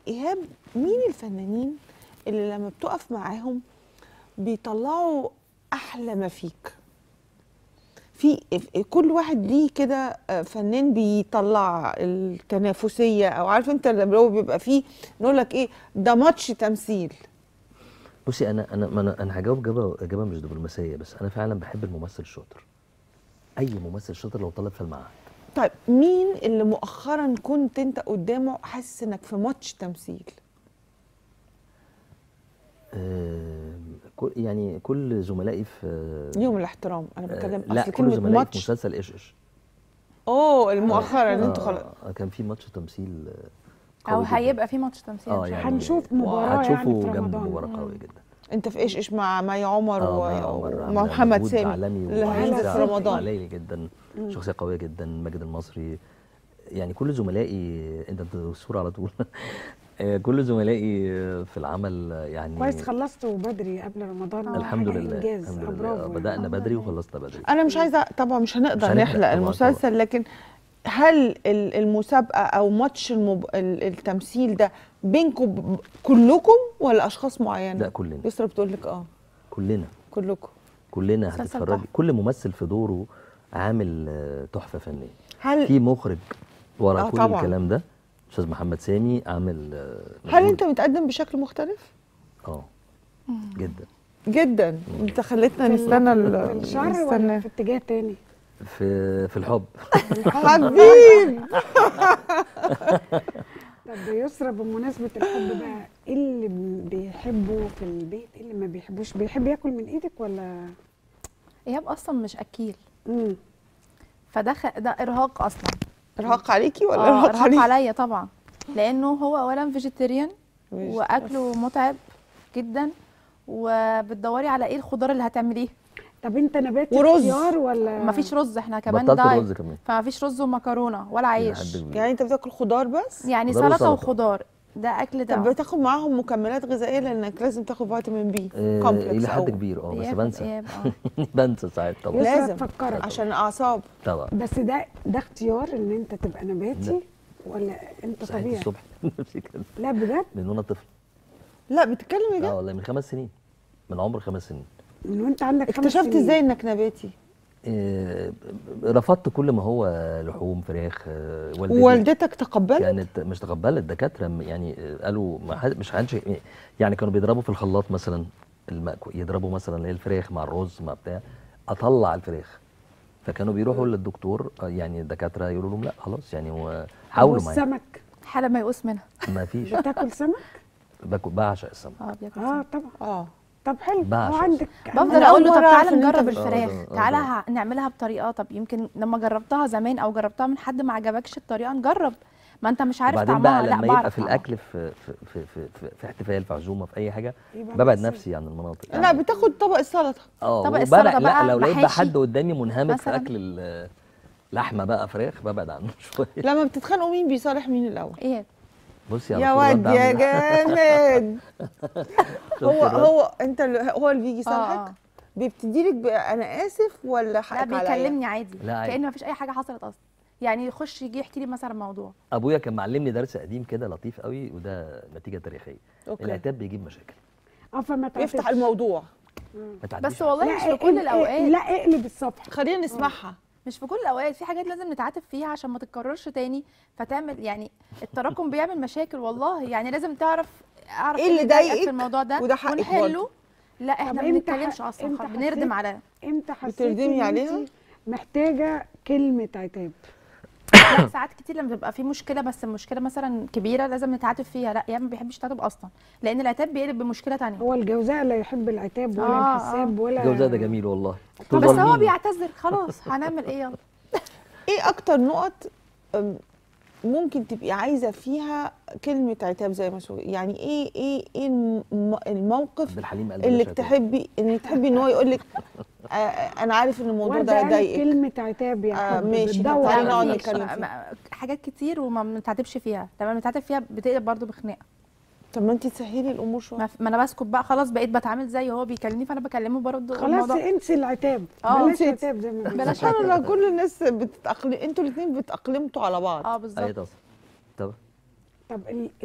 ايهاب مين الفنانين اللي لما بتقف معاهم بيطلعوا احلى ما فيك في كل واحد ليه كده آه، فنان بيطلع التنافسيه او عارف انت لما هو بيبقى فيه نقول لك ايه ده ماتش تمثيل بصي انا انا ما انا انا هجاوب اجابه اجابه مش دبلوماسيه بس انا فعلا بحب الممثل الشاطر اي ممثل شاطر لو طلب في المعهد طيب مين اللي مؤخرا كنت انت قدامه حاسس انك في ماتش تمثيل آه كل- يعني كل زملائي في ليهم الاحترام انا بتكلم آه لا اصل كل كلمه زملائي في ماتش مسلسل ايش ايش اوه المؤخرا انتوا خلاص آه كان في ماتش تمثيل آه، او قوي جداً. هيبقى في ماتش تمثيل اه إن شاء يعني هنشوف مباراة يعني هتشوفوا في جنب رمضان. مباراه قويه جدا انت في ايش ايش مع مي عمر اه و- مي عمر عاملة ومحمد مجهود سامي عالمي اللي هينزل في ومبدع رمضان عالمي جدا شخصيه قويه جدا ماجد المصري يعني كل زملائي انت الصوره على طول آه، كل زملائي في العمل يعني كويس خلصتوا بدري قبل رمضان آه، الحمد حاجة لله انجاز الحمد آه، لله برافو آه، يعني. بدانا الحمد بدري لله. وخلصنا بدري انا مش عايزه طبعا مش هنقدر مش هنحرق نحلق طبعاً، المسلسل لكن هل ال- المسابقه او ماتش المب... ال- التمثيل ده بينكم ب- كلكم ولا اشخاص معينه لا كلنا يسرا بتقول لك اه كلنا كلكم كلنا مسلسل هتتفرجي تحفة. كل ممثل في دوره عامل آه، تحفه فنيه هل في مخرج ورا آه، كل طبعاً. الكلام ده استاذ محمد سامي عامل آه، هل مجهود. انت متقدم بشكل مختلف اه جدا جدا انت خليتنا في نستنى ال- ال- في الشر ولا نستنى في اتجاه تاني في في الحب حبيب طب يسرا بمناسبة الحب بقى ايه اللي بيحبه في البيت ايه اللي ما بيحبوش بيحب ياكل من ايدك ولا ايهاب اصلا مش اكيل مم. فده خ... ده ارهاق اصلا ارهاق عليكي ولا آه، ارهاق ارهاق عليك عليا طبعا لانه هو اولا فيجيتيريان ماشي. واكله متعب جدا وبتدوري على ايه الخضار اللي هتعمليه طب انت نباتي ورز. اختيار ولا مفيش رز احنا كمان بطلت دايت الرز كمان فمفيش رز ومكرونه ولا إلى حد عيش كبير. يعني انت بتاكل خضار بس يعني خضار سلطه وسلطة. وخضار ده اكل طب ده بتاخد معاهم مكملات غذائيه لانك لازم تاخد فيتامين بي آه، كومبلكس الى حد أو- كبير اه بس إيهاب- بنسى إيهاب، آه. بنسى ساعات طبعا يسرا لازم. تفكرك عشان الاعصاب طبعا بس ده ده اختيار ان انت تبقى نباتي لا. ولا انت صحيت طبيعي الصبح نفسي كده لا بجد من وانا طفل لا بتتكلم اه بجد والله من خمس سنين من عمر خمس سنين من وانت عندك خمس اكتشفت سنين. ازاي انك نباتي آه، رفضت كل ما هو لحوم فراخ آه، والدتي ووالدتك تقبلت كانت مش تقبلت الدكاتره م- يعني آه، قالوا ما حد مش حدش يعني كانوا بيضربوا في الخلاط مثلا المأكو يضربوا مثلا اللي هي الفراخ مع الرز مع بتاع اطلع الفراخ فكانوا بيروحوا للدكتور آه، يعني الدكاتره يقولوا لهم لا خلاص يعني هو حاولوا معايا والسمك حاله ما يقوس منها ما فيش بتاكل سمك باكل بعشق السمك اه بياكل اه سمك. طبعا اه طب حلو بعشق هو عندك بفضل أنا اقول له أول طب مرة أعرف تعالى إن أنت نجرب بت- الفراخ آه، آه، تعالى آه. ه- نعملها بطريقه طب يمكن لما جربتها زمان او جربتها من حد ما عجبكش الطريقه نجرب ما انت مش عارف وبعدين طعمها بقى لا لما يبقى بعرف في طعمها. الاكل في في في في, في, في احتفال في عزومه في اي حاجه يبقى ببعد مقسم. نفسي عن المناطق لا بتاخد طبق السلطه اه طبق وببعد- السلطة لا بقى لو لقيت بقى محاشي حد قدامي منهمك في مثلاً. اكل ال- لحمه بقى فراخ ببعد عنه شويه لما بتتخانقوا مين بيصالح مين الاول ايه بصي يا على طول واد رد يا أعمل- جامد شفت هو الرد؟ هو انت اللي هو اللي بيجي اه يصالحك اه بيبتدي لك ب- انا اسف ولا لا حقك عليا بيكلمني عادي لا عادي. كأن مفيش اي حاجه حصلت اصلا يعني يخش يجي يحكي لي مثلا موضوع ابويا كان معلمني درس قديم كده لطيف قوي وده نتيجه تاريخيه اوكي العتاب بيجيب مشاكل اه فما بيفتح تعرفش. الموضوع ما تعديش بس والله لا مش في كل اقلب- الاوقات لا اقلب الصفحه خلينا نسمعها مش في كل الاوقات في حاجات لازم نتعاتب فيها عشان ما تتكررش تاني فتعمل يعني التراكم بيعمل مشاكل والله يعني لازم تعرف اعرف إيه اللي ضايقك ضايقك في الموضوع ده وده حقك ونحله برضه. لا احنا طب ما إمتى بنتكلمش ح- اصلا إمتى خالص، بنردم حسيت؟ على امتى حسيتي بتردمي إن عليها؟ أنتي محتاجه كلمه عتاب لا ساعات كتير لما بيبقى في مشكله بس المشكله مثلا كبيره لازم نتعاتب فيها لا يا ما بيحبش يتعاتب اصلا لان العتاب بيقلب بمشكله تانية هو الجوزاء لا يحب العتاب ولا آه، الحساب ولا الجوزاء ده جميل والله بس هو تظلميني. بيعتذر خلاص هنعمل ايه يلا ايه اكتر نقط أم، ممكن تبقي عايزه فيها كلمه عتاب زي ما سوي يعني ايه ايه ايه الم- الموقف عبد الحليم قال اللي بلاش عتاب. تحبي ان تحبي ان هو يقول لك آه آه، انا عارف ان الموضوع وردة ده قالت يضايقك كلمه عتاب يا آه، حب ماشي، بتدور طب تعالي لا، نقعد على- مفيش. نتكلم فيها. ما- حاجات كتير وما بنتعاتبش فيها لما بنتعاتب فيها بتقلب برضه بخناقه طب ما انت تسهلي الامور شويه ما ما انا بسكت بقى خلاص بقيت بتعامل زي هو بيكلمني فانا بكلمه برضه خلاص الموضوع- انسي العتاب آه، بلاش نسيت. عتاب زي ما بيقولوا. بلاش سبحان الله كل الناس بتتأقلم انتوا الاثنين بتأقلمتوا على بعض اه اي بالظبط طبعا طبعا طب ال-